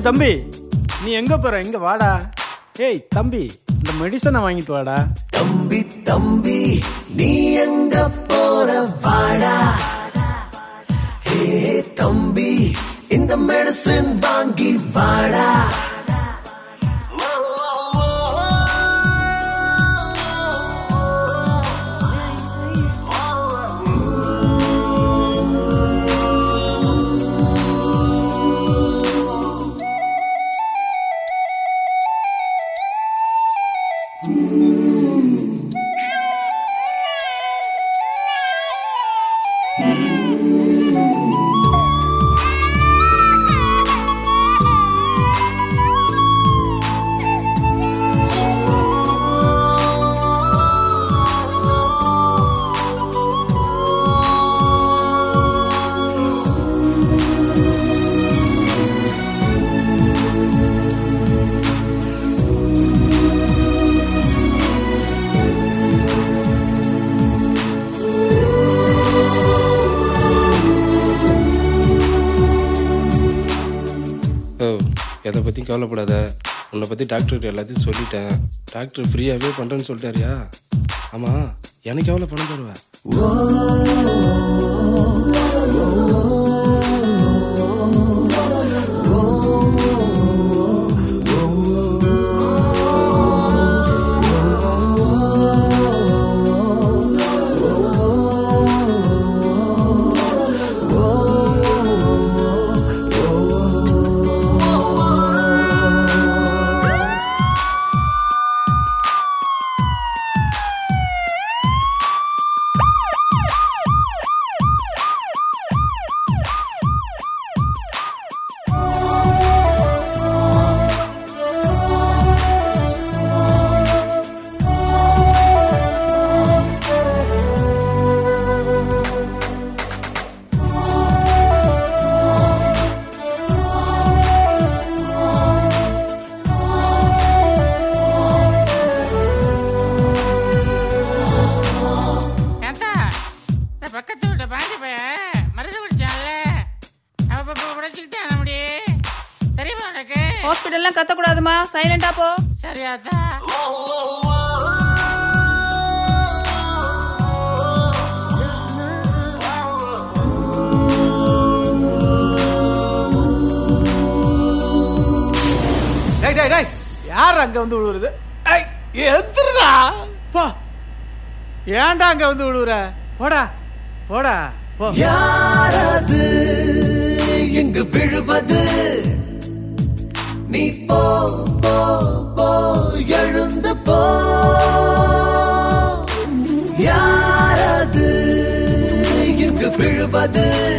தம்பி நீ எங்க போற இங்க வாடா ஏய் தம்பி இந்த மெடிசனை வாங்கிட்டு வாடா தம்பி தம்பி நீ எங்க போற வாடா ஹே தம்பி இந்த மெடிசின் வாங்கி வாடா ஓ எதை பற்றியும் கவலைப்படாத உன்னை பற்றி டாக்டர்கிட்ட எல்லாத்தையும் சொல்லிட்டேன் டாக்டர் ஃப்ரீயாகவே பண்ணுறேன்னு சொல்லிட்டாரியா ஆமாம் எனக்கு எவ்வளோ பணம் தருவேன் ஏத்தா இந்த பக்கத்து வீட்டு பாண்டி பைய மருந்து குடிச்சான்ல அவ இப்ப உடைச்சுக்கிட்டான் நம்மடி தெரியுமா உனக்கு ஹாஸ்பிட்டல்லாம் கத்தக்கூடாதுமா சைலண்டா போ சரியாத்தா டேய் டேய் டேய் யார் அங்க வந்து விழுவுறது ஏய் எந்திரா போ ஏன்டா அங்க வந்து விழுவுற போடா போடா போ யாரது இங்கு விழுவது நீ போ போ போ எழுந்து போ யாரது இங்கு விழுவது